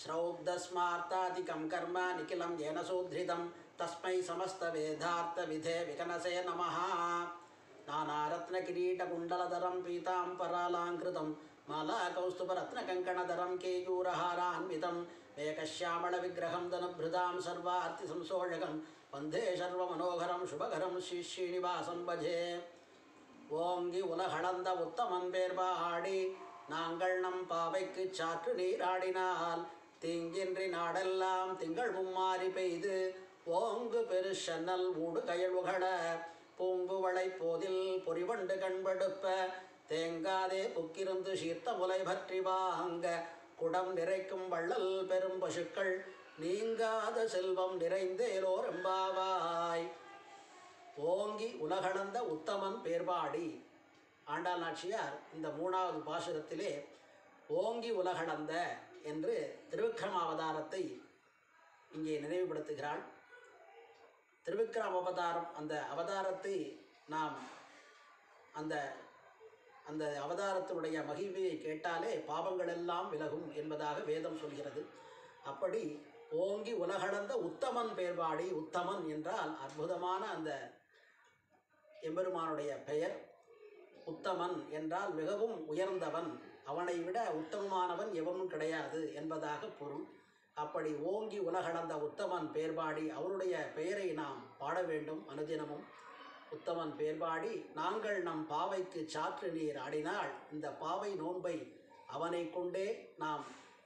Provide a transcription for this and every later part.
श्रौब्धस्मार्तादिकं कर्म निखिलं येन सोद्धृतं तस्मै समस्तवेदार्थविधे विकनसे नमः नानारत्नकिरीटकुण्डलधरं पीताम्बरालाङ्कृतं मालाकौस्तुभरत्नकङ्कणधरं केयूरहारान्वितं मेकश्यामलविग्रहं धनुभृतां सर्वार्थिसंसोषकं वन्दे सर्वमनोहरं शुभकरं श्रीश्रीनिवासं भजे ஓங்கி உலகளந்த உத்தமன் பேர்பாடி நாங்கள் நம் பாவைக்கு சாற்று நீராடினால் தீங்கின்றி நாடெல்லாம் திங்கள் மும்மாறி பெய்து ஓங்கு பெருஷன்னல் ஊடு கயழ்வுகள பூங்குவளை போதில் பொறிவண்டு கண்படுப்ப தேங்காதே புக்கிருந்து சீர்த்த முலை பற்றி வாங்க குடம் நிறைக்கும் வள்ளல் பெரும் பசுக்கள் நீங்காத செல்வம் நிறைந்தேலோர் எம்பாவாய் ஓங்கி உலகளந்த உத்தமன் பேர்பாடி ஆண்டாள் நாச்சியார் இந்த மூணாவது பாசுரத்திலே ஓங்கி உலகளந்த என்று திருவிக்ரம அவதாரத்தை இங்கே நினைவுபடுத்துகிறாள் திருவிக்ரம அவதாரம் அந்த அவதாரத்தை நாம் அந்த அந்த அவதாரத்தினுடைய மகிமையை கேட்டாலே பாவங்கள் எல்லாம் விலகும் என்பதாக வேதம் சொல்கிறது அப்படி ஓங்கி உலகளந்த உத்தமன் பேர்பாடி உத்தமன் என்றால் அற்புதமான அந்த எம்பெருமானுடைய பெயர் உத்தமன் என்றால் மிகவும் உயர்ந்தவன் அவனை விட உத்தமமானவன் எவனும் கிடையாது என்பதாக பொருள் அப்படி ஓங்கி உலகளந்த உத்தமன் பேர்பாடி அவனுடைய பெயரை நாம் பாட வேண்டும் அனுதினமும் உத்தமன் பேர்பாடி நாங்கள் நம் பாவைக்கு சாற்று நீர் ஆடினால் இந்த பாவை நோன்பை அவனை கொண்டே நாம்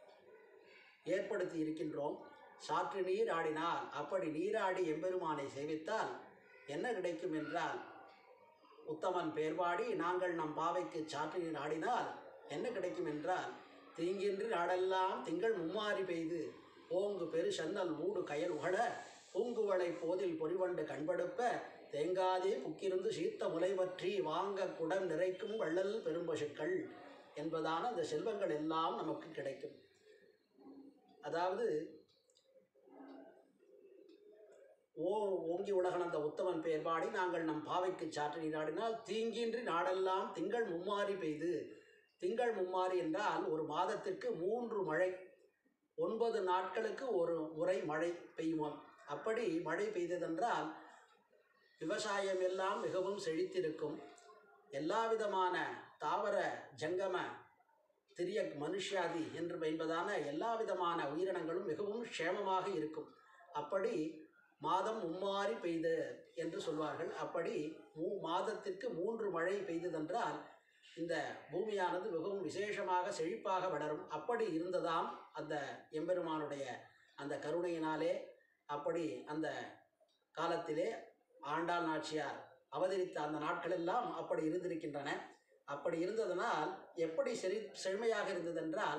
ஏற்படுத்தி இருக்கின்றோம் சாற்று நீர் ஆடினால் அப்படி நீராடி எம்பெருமானை சேவித்தால் என்ன கிடைக்கும் என்றால் உத்தமன் பேர்பாடி நாங்கள் நம் பாவைக்கு சாற்று நீர் ஆடினால் என்ன கிடைக்கும் என்றால் தீங்கின்றி நாடெல்லாம் திங்கள் மும்மாறி பெய்து ஓங்கு பெரு சன்னல் மூடு கயல் உகழ பூங்குவளை போதில் பொறிவண்டு கண்படுப்ப தேங்காதே புக்கிருந்து சீத்த முலை பற்றி வாங்க குடம் நிறைக்கும் வள்ளல் பெரும்பசுக்கள் என்பதான அந்த செல்வங்கள் எல்லாம் நமக்கு கிடைக்கும் அதாவது ஓ ஓங்கி உலகனந்த உத்தமன் பெயர்பாடி நாங்கள் நம் பாவைக்கு சாற்று நீராடினால் தீங்கின்றி நாடெல்லாம் திங்கள் மும்மாறி பெய்து திங்கள் மும்மாறி என்றால் ஒரு மாதத்திற்கு மூன்று மழை ஒன்பது நாட்களுக்கு ஒரு முறை மழை பெய்யுமாம் அப்படி மழை பெய்ததென்றால் விவசாயம் எல்லாம் மிகவும் செழித்திருக்கும் எல்லா விதமான தாவர ஜங்கம திரிய மனுஷாதி என்று என்பதான எல்லா விதமான உயிரினங்களும் மிகவும் க்ஷேமமாக இருக்கும் அப்படி மாதம் மும்மாறி பெய்து என்று சொல்வார்கள் அப்படி மூ மாதத்திற்கு மூன்று மழை பெய்ததென்றால் இந்த பூமியானது மிகவும் விசேஷமாக செழிப்பாக வளரும் அப்படி இருந்ததாம் அந்த எம்பெருமானுடைய அந்த கருணையினாலே அப்படி அந்த காலத்திலே ஆண்டாள் நாச்சியார் அவதரித்த அந்த நாட்களெல்லாம் அப்படி இருந்திருக்கின்றன அப்படி இருந்ததனால் எப்படி செழி செழுமையாக இருந்ததென்றால்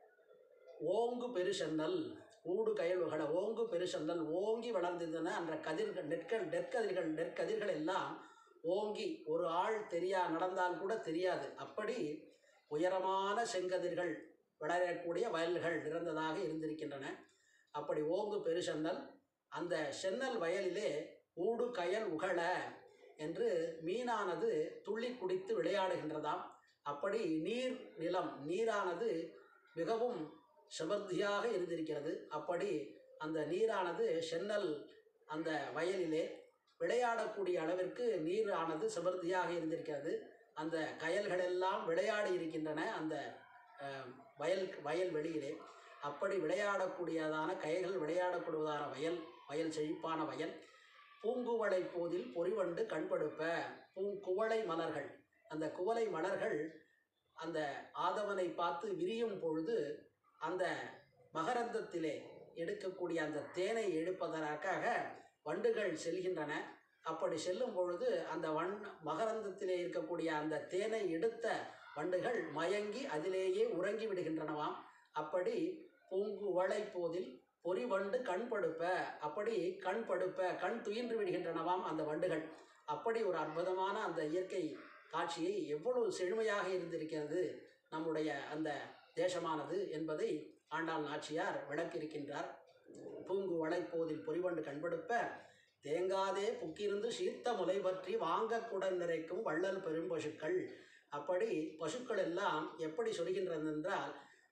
ஓங்கு பெருசென்னல் ஊடு கயல்வுகள ஓங்கு பெருசென்னல் ஓங்கி வளர்ந்ததுன்னா அந்த கதிர்கள் நெற்கள் நெற்கதிர்கள் நெற்கதிர்கள் எல்லாம் ஓங்கி ஒரு ஆள் தெரியா நடந்தால் கூட தெரியாது அப்படி உயரமான செங்கதிர்கள் வளரக்கூடிய வயல்கள் நிறந்ததாக இருந்திருக்கின்றன அப்படி ஓங்கு பெருசென்னல் அந்த சென்னல் வயலிலே ஊடு கயல் உகழ என்று மீனானது துள்ளி குடித்து விளையாடுகின்றதாம் அப்படி நீர் நிலம் நீரானது மிகவும் சமர்த்தியாக இருந்திருக்கிறது அப்படி அந்த நீரானது சென்னல் அந்த வயலிலே விளையாடக்கூடிய அளவிற்கு நீரானது சமர்த்தியாக இருந்திருக்கிறது அந்த கயல்களெல்லாம் விளையாடி இருக்கின்றன அந்த அஹ், வயல் வயல் வெளியிலே அப்படி விளையாடக்கூடியதான கயல்கள் விளையாடக்கூடியதான வயல் வயல் செழிப்பான வயல் பூங்குவளை போதில் பொறிவண்டு கண்படுப்ப பூங்குவளை மலர்கள் அந்த குவளை மலர்கள் அந்த ஆதவனை பார்த்து விரியும் பொழுது அந்த மகரந்தத்திலே எடுக்கக்கூடிய அந்த தேனை எடுப்பதற்காக வண்டுகள் செல்கின்றன அப்படி செல்லும் பொழுது அந்த வண் மகரந்தத்திலே இருக்கக்கூடிய அந்த தேனை எடுத்த வண்டுகள் மயங்கி அதிலேயே உறங்கி விடுகின்றனவாம் அப்படி பூங்குவளை போதில் பொறிவண்டு கண் படுப்ப அப்படி கண் படுப்ப கண் துயின்று விடுகின்றனவாம் அந்த வண்டுகள் அப்படி ஒரு அற்புதமான அந்த இயற்கை காட்சியை எவ்வளவு செழுமையாக இருந்திருக்கிறது நம்முடைய அந்த தேசமானது என்பதை ஆண்டாள் நாச்சியார் விளக்கியிருக்கின்றார் பூங்கு வளைப்போதில் பொறிவண்டு கண்படுப்ப தேங்காதே புக்கிருந்து சீர்த்த முலை பற்றி வாங்க குடன் நிறைக்கும் வள்ளல் பெரும் பசுக்கள் அப்படி பசுக்கள் எல்லாம் எப்படி சொல்கின்றது என்றால்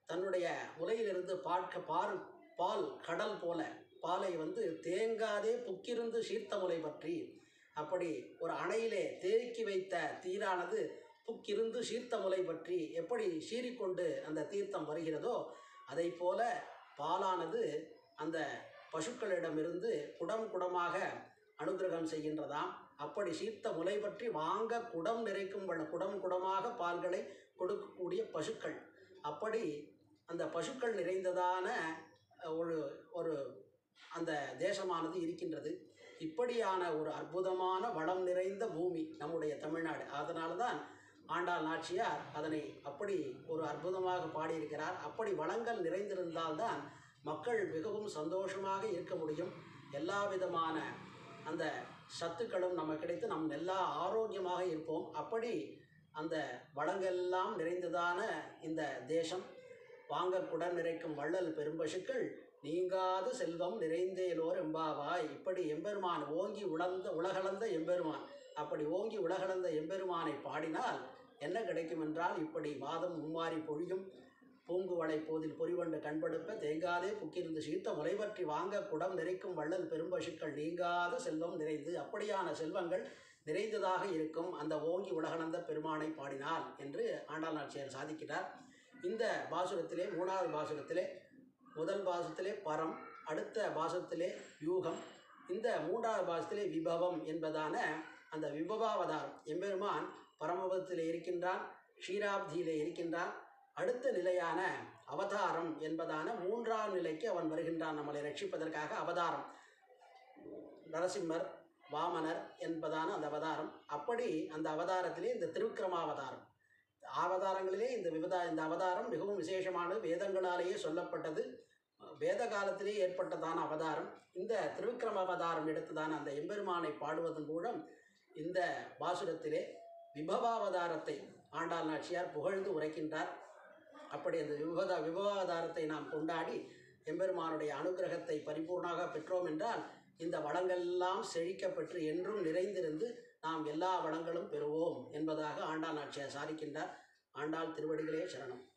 தன்னுடைய உலையிலிருந்து பார்க்க பால் பால் கடல் போல பாலை வந்து தேங்காதே புக்கிருந்து சீர்த்த முலை பற்றி அப்படி ஒரு அணையிலே தேக்கி வைத்த தீரானது புக்கிருந்து சீர்த்த முலை பற்றி எப்படி சீறிக்கொண்டு அந்த தீர்த்தம் வருகிறதோ அதை போல பாலானது அந்த பசுக்களிடமிருந்து குடம் குடமாக அனுகிரகம் செய்கின்றதாம் அப்படி சீர்த்த முலை பற்றி வாங்க குடம் நிறைக்கும் வண்ண குடம் குடமாக பால்களை கொடுக்கக்கூடிய பசுக்கள் அப்படி அந்த பசுக்கள் நிறைந்ததான அஹ், ஒரு ஒரு அந்த தேசமானது இருக்கின்றது இப்படியான ஒரு அற்புதமான வளம் நிறைந்த பூமி நம்முடைய தமிழ்நாடு அதனால தான் ஆண்டாள் நாச்சியார் அதனை அப்படி ஒரு அற்புதமாக பாடியிருக்கிறார் அப்படி வளங்கள் நிறைந்திருந்தால்தான் மக்கள் மிகவும் சந்தோஷமாக இருக்க முடியும் எல்லா விதமான அந்த சத்துக்களும் நம்ம கிடைத்து நம் எல்லா ஆரோக்கியமாக இருப்போம் அப்படி அந்த வளங்கள்லாம் நிறைந்ததான இந்த தேசம் வாங்க குடம் நிறைக்கும் வள்ளல் பெரும்பசுக்கள் நீங்காது செல்வம் நிறைந்தேலோர் எம்பாவாய் இப்படி எம்பெருமான் ஓங்கி உளர்ந்த உலகளந்த எம்பெருமான் அப்படி ஓங்கி உலகளந்த எம்பெருமானை பாடினால் என்ன கிடைக்கும் என்றால் இப்படி வாதம் மும்மாறி பொழியும் பூங்குவளை போதில் பொறிவண்டு கண்படுப்ப தேங்காதே புக்கிருந்து சீர்த்த முளைபற்றி வாங்க குடம் நிறைக்கும் வள்ளல் பெரும்பசுக்கள் நீங்காத செல்வம் நிறைந்து அப்படியான செல்வங்கள் நிறைந்ததாக இருக்கும் அந்த ஓங்கி உலகளந்த பெருமானை பாடினார் என்று ஆண்டாள் நாச்சியார் சாதிக்கிறார் இந்த பாசுரத்திலே மூணாவது பாசுரத்திலே முதல் பாசத்திலே பரம் அடுத்த பாசத்திலே யூகம் இந்த மூன்றாவது பாசத்திலே விபவம் என்பதான அந்த விபவாவதாரம் எம்பெருமான் பரமபதத்திலே இருக்கின்றான் ஷீராப்தியிலே இருக்கின்றான் அடுத்த நிலையான அவதாரம் என்பதான மூன்றாம் நிலைக்கு அவன் வருகின்றான் நம்மளை ரட்சிப்பதற்காக அவதாரம் நரசிம்மர் வாமனர் என்பதான அந்த அவதாரம் அப்படி அந்த அவதாரத்திலே இந்த திருவிக்கிரமாவதாரம் அவதாரங்களிலே இந்த விவதா இந்த அவதாரம் மிகவும் விசேஷமானது வேதங்களாலேயே சொல்லப்பட்டது வேத காலத்திலே ஏற்பட்டதான அவதாரம் இந்த திருவிக்கிரம அவதாரம் எடுத்ததான அந்த எம்பெருமானை பாடுவதன் மூலம் இந்த பாசுரத்திலே விபவாவதாரத்தை ஆண்டாள் நாச்சியார் புகழ்ந்து உரைக்கின்றார் அப்படி அந்த விபத விபவாவதாரத்தை நாம் கொண்டாடி எம்பெருமானுடைய அனுகிரகத்தை பரிபூர்ணமாக பெற்றோம் என்றால் இந்த வளங்களெல்லாம் செழிக்க பெற்று என்றும் நிறைந்திருந்து நாம் எல்லா வளங்களும் பெறுவோம் என்பதாக ஆண்டாள் நாச்சியார் சாதிக்கின்றார் ஆண்டாள் திருவடிகளே சரணம்